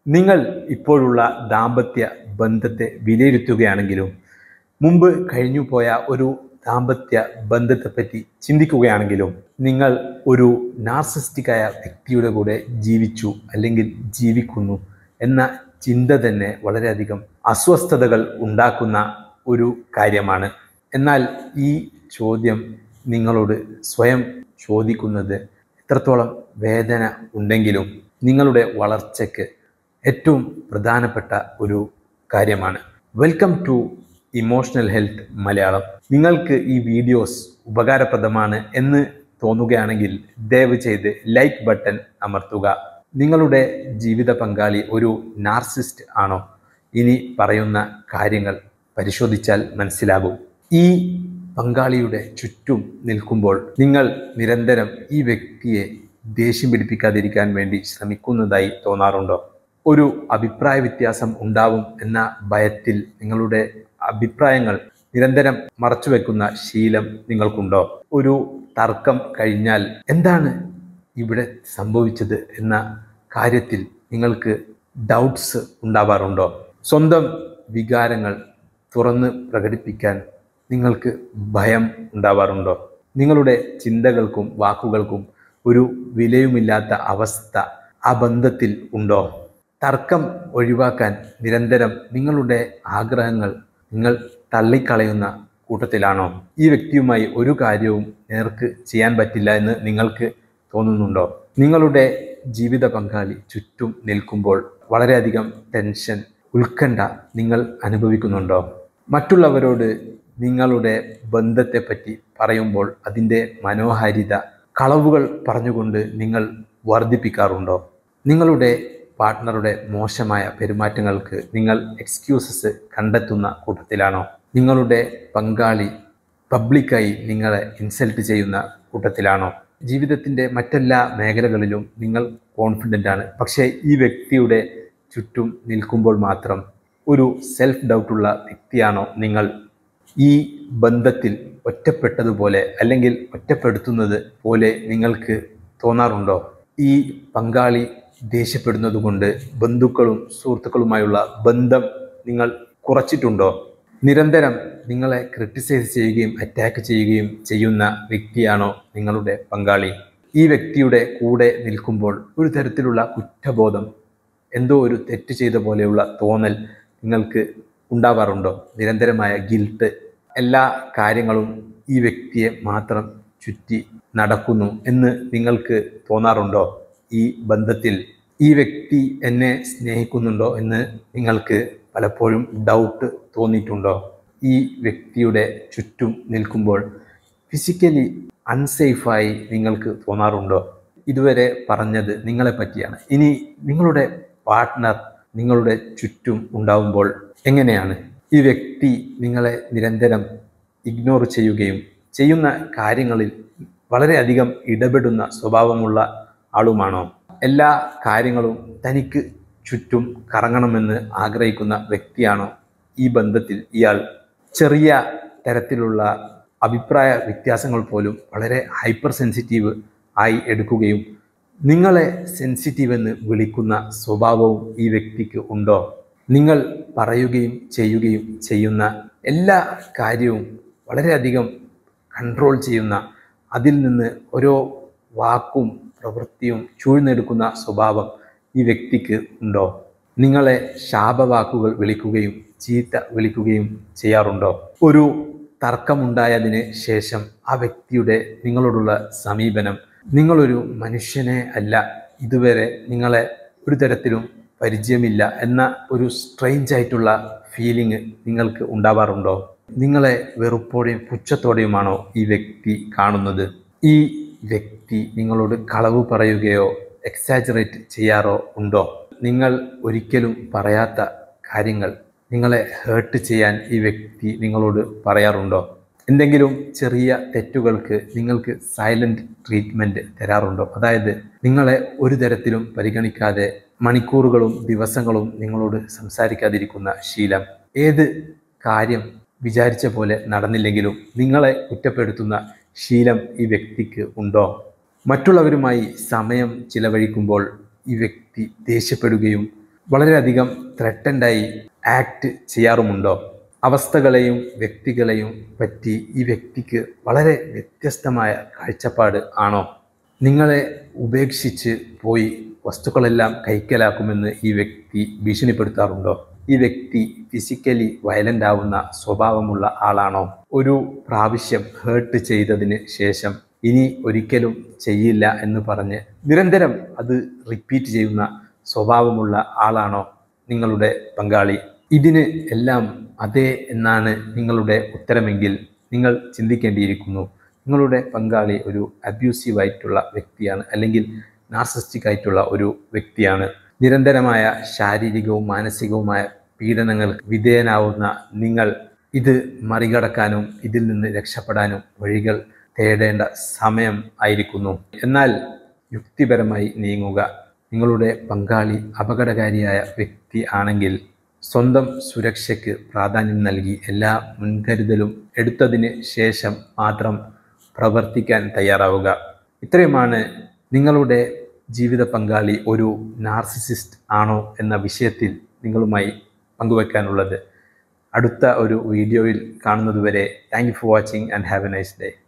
നിങ്ങൾ ഇപ്പോഴുള്ള ദാമ്പത്യ ബന്ധത്തെ വിലയിരുത്തുകയാണെങ്കിലും മുമ്പ് കഴിഞ്ഞു പോയ ഒരു ദാമ്പത്യ ബന്ധത്തെപ്പറ്റി ചിന്തിക്കുകയാണെങ്കിലും നിങ്ങൾ ഒരു നാർസിസ്റ്റിക്കായ വ്യക്തിയുടെ കൂടെ ജീവിച്ചു അല്ലെങ്കിൽ ജീവിക്കുന്നു എന്ന ചിന്ത തന്നെ വളരെയധികം അസ്വസ്ഥതകൾ ഉണ്ടാക്കുന്ന ഒരു കാര്യമാണ് എന്നാൽ ഈ ചോദ്യം നിങ്ങളോട് സ്വയം ചോദിക്കുന്നത് എത്രത്തോളം വേദന ഉണ്ടെങ്കിലും നിങ്ങളുടെ വളർച്ചയ്ക്ക് ഏറ്റവും പ്രധാനപ്പെട്ട ഒരു കാര്യമാണ് welcome to emotional health Malayalam നിങ്ങൾക്ക് ഈ വീഡിയോസ് ഉപകാരപ്രദമാണ് എന്ന് തോന്നുകയാണെങ്കിൽ ദയവ് ചെയ്ത് ലൈക്ക് ബട്ടൺ അമർത്തുക നിങ്ങളുടെ ജീവിത പങ്കാളി ഒരു നാർസിസ്റ്റ് ആണോ ഇനി പറയുന്ന കാര്യങ്ങൾ പരിശോധിച്ചാൽ മനസ്സിലാകും ഈ പങ്കാളിയുടെ ചുറ്റും നിൽക്കുമ്പോൾ നിങ്ങൾ നിരന്തരം ഈ വ്യക്തിയെ ദേഷ്യം പിടിപ്പിക്കാതിരിക്കാൻ വേണ്ടി ശ്രമിക്കുന്നതായി തോന്നാറുണ്ടോ ഒരു അഭിപ്രായ വ്യത്യാസം ഉണ്ടാവും എന്ന ഭയത്തിൽ നിങ്ങളുടെ അഭിപ്രായങ്ങൾ നിരന്തരം മറച്ചുവെക്കുന്ന ശീലം നിങ്ങൾക്കുണ്ടോ ഒരു തർക്കം കഴിഞ്ഞാൽ എന്താണ് ഇവിടെ സംഭവിച്ചത് എന്ന കാര്യത്തിൽ നിങ്ങൾക്ക് ഡൗട്ട്സ് ഉണ്ടാവാറുണ്ടോ സ്വന്തം വികാരങ്ങൾ തുറന്ന് പ്രകടിപ്പിക്കാൻ നിങ്ങൾക്ക് ഭയം ഉണ്ടാവാറുണ്ടോ നിങ്ങളുടെ ചിന്തകൾക്കും വാക്കുകൾക്കും ഒരു വിലയുമില്ലാത്ത അവസ്ഥ ആ ബന്ധത്തിൽ ഉണ്ടോ തർക്കം ഒഴിവാക്കാൻ നിരന്തരം നിങ്ങളുടെ ആഗ്രഹങ്ങൾ നിങ്ങൾ തള്ളിക്കളയുന്ന കൂട്ടത്തിലാണോ ഈ വ്യക്തിയുമായി ഒരു കാര്യവും നേർക്ക് ചെയ്യാൻ പറ്റില്ല എന്ന് നിങ്ങൾക്ക് തോന്നുന്നുണ്ടോ നിങ്ങളുടെ ജീവിത പങ്കാളി ചുറ്റും നിൽക്കുമ്പോൾ വളരെയധികം ടെൻഷൻ ഉത്കണ്ഠ നിങ്ങൾ അനുഭവിക്കുന്നുണ്ടോ മറ്റുള്ളവരോട് നിങ്ങളുടെ ബന്ധത്തെപ്പറ്റി പറയുമ്പോൾ അതിൻ്റെ മനോഹാരിത കളവുകൾ പറഞ്ഞുകൊണ്ട് നിങ്ങൾ വർദ്ധിപ്പിക്കാറുണ്ടോ നിങ്ങളുടെ പാർട്ട്ണറുടെ മോശമായ പെരുമാറ്റങ്ങൾക്ക് നിങ്ങൾ എക്സ്ക്യൂസസ് കണ്ടെത്തുന്ന കൂട്ടത്തിലാണോ നിങ്ങളുടെ പങ്കാളി പബ്ലിക്കായി നിങ്ങളെ ഇൻസൾട്ട് ചെയ്യുന്ന കൂട്ടത്തിലാണോ ജീവിതത്തിൻ്റെ മറ്റെല്ലാ മേഖലകളിലും നിങ്ങൾ കോൺഫിഡൻ്റ് ആണ് പക്ഷേ ഈ വ്യക്തിയുടെ ചുറ്റും നിൽക്കുമ്പോൾ മാത്രം ഒരു സെൽഫ് ഡൗട്ടുള്ള വ്യക്തിയാണോ നിങ്ങൾ ഈ ബന്ധത്തിൽ ഒറ്റപ്പെട്ടതുപോലെ അല്ലെങ്കിൽ ഒറ്റപ്പെടുത്തുന്നത് പോലെ നിങ്ങൾക്ക് തോന്നാറുണ്ടോ ഈ പങ്കാളി ദേഷ്യപ്പെടുന്നത് കൊണ്ട് ബന്ധുക്കളും സുഹൃത്തുക്കളുമായുള്ള ബന്ധം നിങ്ങൾ കുറച്ചിട്ടുണ്ടോ നിരന്തരം നിങ്ങളെ ക്രിട്ടിസൈസ് ചെയ്യുകയും അറ്റാക്ക് ചെയ്യുകയും ചെയ്യുന്ന വ്യക്തിയാണോ നിങ്ങളുടെ പങ്കാളി ഈ വ്യക്തിയുടെ കൂടെ നിൽക്കുമ്പോൾ ഒരു തരത്തിലുള്ള കുറ്റബോധം എന്തോ ഒരു തെറ്റ് ചെയ്ത പോലെയുള്ള തോന്നൽ നിങ്ങൾക്ക് ഉണ്ടാവാറുണ്ടോ നിരന്തരമായ ഗിൽട്ട് എല്ലാ കാര്യങ്ങളും ഈ വ്യക്തിയെ മാത്രം ചുറ്റി നടക്കുന്നു എന്ന് നിങ്ങൾക്ക് തോന്നാറുണ്ടോ ഈ ബന്ധത്തിൽ ഈ വ്യക്തി എന്നെ സ്നേഹിക്കുന്നുണ്ടോ എന്ന് നിങ്ങൾക്ക് പലപ്പോഴും ഡൗട്ട് തോന്നിയിട്ടുണ്ടോ ഈ വ്യക്തിയുടെ ചുറ്റും നിൽക്കുമ്പോൾ ഫിസിക്കലി അൺസേഫായി നിങ്ങൾക്ക് തോന്നാറുണ്ടോ ഇതുവരെ പറഞ്ഞത് നിങ്ങളെ പറ്റിയാണ് ഇനി നിങ്ങളുടെ പാർട്ട്ണർ നിങ്ങളുടെ ചുറ്റും ഉണ്ടാവുമ്പോൾ എങ്ങനെയാണ് ഈ വ്യക്തി നിങ്ങളെ നിരന്തരം ഇഗ്നോർ ചെയ്യുകയും ചെയ്യുന്ന കാര്യങ്ങളിൽ വളരെയധികം ഇടപെടുന്ന സ്വഭാവമുള്ള ആളുമാണോ എല്ലാ കാര്യങ്ങളും തനിക്ക് ചുറ്റും കറങ്ങണമെന്ന് ആഗ്രഹിക്കുന്ന വ്യക്തിയാണോ ഈ ബന്ധത്തിൽ ഇയാൾ ചെറിയ തരത്തിലുള്ള അഭിപ്രായ വ്യത്യാസങ്ങൾ പോലും വളരെ ഹൈപ്പർ സെൻസിറ്റീവ് ആയി എടുക്കുകയും നിങ്ങളെ സെൻസിറ്റീവ് എന്ന് വിളിക്കുന്ന സ്വഭാവവും ഈ വ്യക്തിക്ക് ഉണ്ടോ നിങ്ങൾ പറയുകയും ചെയ്യുകയും ചെയ്യുന്ന എല്ലാ കാര്യവും വളരെയധികം കൺട്രോൾ ചെയ്യുന്ന അതിൽ നിന്ന് ഓരോ വാക്കും പ്രവൃത്തിയും ചൂഴ്ന്നെടുക്കുന്ന സ്വഭാവം ഈ വ്യക്തിക്ക് ഉണ്ടോ നിങ്ങളെ ശാപവാക്കുകൾ വിളിക്കുകയും ചീത്ത വിളിക്കുകയും ചെയ്യാറുണ്ടോ ഒരു തർക്കമുണ്ടായതിന് ശേഷം ആ വ്യക്തിയുടെ നിങ്ങളോടുള്ള സമീപനം നിങ്ങളൊരു മനുഷ്യനെ അല്ല ഇതുവരെ നിങ്ങളെ ഒരു തരത്തിലും പരിചയമില്ല എന്ന ഒരു സ്ട്രെയിഞ്ച് ആയിട്ടുള്ള ഫീലിംഗ് നിങ്ങൾക്ക് ഉണ്ടാവാറുണ്ടോ നിങ്ങളെ വെറുപ്പോടെയും പുച്ഛത്തോടെയുമാണോ ഈ വ്യക്തി കാണുന്നത് ഈ വ്യക്തി നിങ്ങളോട് കളവ് പറയുകയോ എക്സാജറേറ്റ് ചെയ്യാറോ ഉണ്ടോ നിങ്ങൾ ഒരിക്കലും പറയാത്ത കാര്യങ്ങൾ നിങ്ങളെ ഹേർട്ട് ചെയ്യാൻ ഈ വ്യക്തി നിങ്ങളോട് പറയാറുണ്ടോ എന്തെങ്കിലും ചെറിയ തെറ്റുകൾക്ക് നിങ്ങൾക്ക് സൈലന്റ് ട്രീറ്റ്മെൻറ്റ് തരാറുണ്ടോ അതായത് നിങ്ങളെ ഒരു തരത്തിലും പരിഗണിക്കാതെ മണിക്കൂറുകളും ദിവസങ്ങളും നിങ്ങളോട് സംസാരിക്കാതിരിക്കുന്ന ശീലം ഏത് കാര്യം വിചാരിച്ച പോലെ നടന്നില്ലെങ്കിലും നിങ്ങളെ കുറ്റപ്പെടുത്തുന്ന ശീലം ഈ വ്യക്തിക്ക് ഉണ്ടോ മറ്റുള്ളവരുമായി സമയം ചിലവഴിക്കുമ്പോൾ ഈ വ്യക്തി ദേഷ്യപ്പെടുകയും വളരെയധികം ത്രട്ടൻ്റായി ആക്ട് ചെയ്യാറുമുണ്ടോ അവസ്ഥകളെയും വ്യക്തികളെയും പറ്റി ഈ വ്യക്തിക്ക് വളരെ വ്യത്യസ്തമായ കാഴ്ചപ്പാട് ആണോ നിങ്ങളെ ഉപേക്ഷിച്ച് പോയി വസ്തുക്കളെല്ലാം കൈക്കലാക്കുമെന്ന് ഈ വ്യക്തി ഭീഷണിപ്പെടുത്താറുണ്ടോ ഈ വ്യക്തി ഫിസിക്കലി വയലൻ്റ് ആവുന്ന സ്വഭാവമുള്ള ആളാണോ ഒരു പ്രാവശ്യം ഹേർട്ട് ചെയ്തതിന് ശേഷം ഇനി ഒരിക്കലും ചെയ്യില്ല എന്ന് പറഞ്ഞ് നിരന്തരം അത് റിപ്പീറ്റ് ചെയ്യുന്ന സ്വഭാവമുള്ള ആളാണോ നിങ്ങളുടെ പങ്കാളി ഇതിന് എല്ലാം അതെ എന്നാണ് നിങ്ങളുടെ ഉത്തരമെങ്കിൽ നിങ്ങൾ ചിന്തിക്കേണ്ടിയിരിക്കുന്നു നിങ്ങളുടെ പങ്കാളി ഒരു അബ്യൂസീവ് ആയിട്ടുള്ള വ്യക്തിയാണ് അല്ലെങ്കിൽ നാർസിസ്റ്റിക് ആയിട്ടുള്ള ഒരു വ്യക്തിയാണ് നിരന്തരമായ ശാരീരികവും മാനസികവുമായ പീഡനങ്ങൾക്ക് വിധേയനാവുന്ന നിങ്ങൾ ഇത് മറികടക്കാനും ഇതിൽ നിന്ന് രക്ഷപ്പെടാനും വഴികൾ തേടേണ്ട സമയം ആയിരിക്കുന്നു എന്നാൽ യുക്തിപരമായി നീങ്ങുക നിങ്ങളുടെ പങ്കാളി അപകടകാരിയായ വ്യക്തി ആണെങ്കിൽ സ്വന്തം സുരക്ഷയ്ക്ക് പ്രാധാന്യം നൽകി എല്ലാ മുൻകരുതലും എടുത്തതിന് ശേഷം മാത്രം പ്രവർത്തിക്കാൻ തയ്യാറാവുക ഇത്രയുമാണ് നിങ്ങളുടെ ജീവിത പങ്കാളി ഒരു നാർസിസിസ്റ്റ് ആണോ എന്ന വിഷയത്തിൽ നിങ്ങളുമായി പങ്കുവെക്കാനുള്ളത് അടുത്ത ഒരു വീഡിയോയിൽ കാണുന്നതുവരെ thank you for watching and have a nice day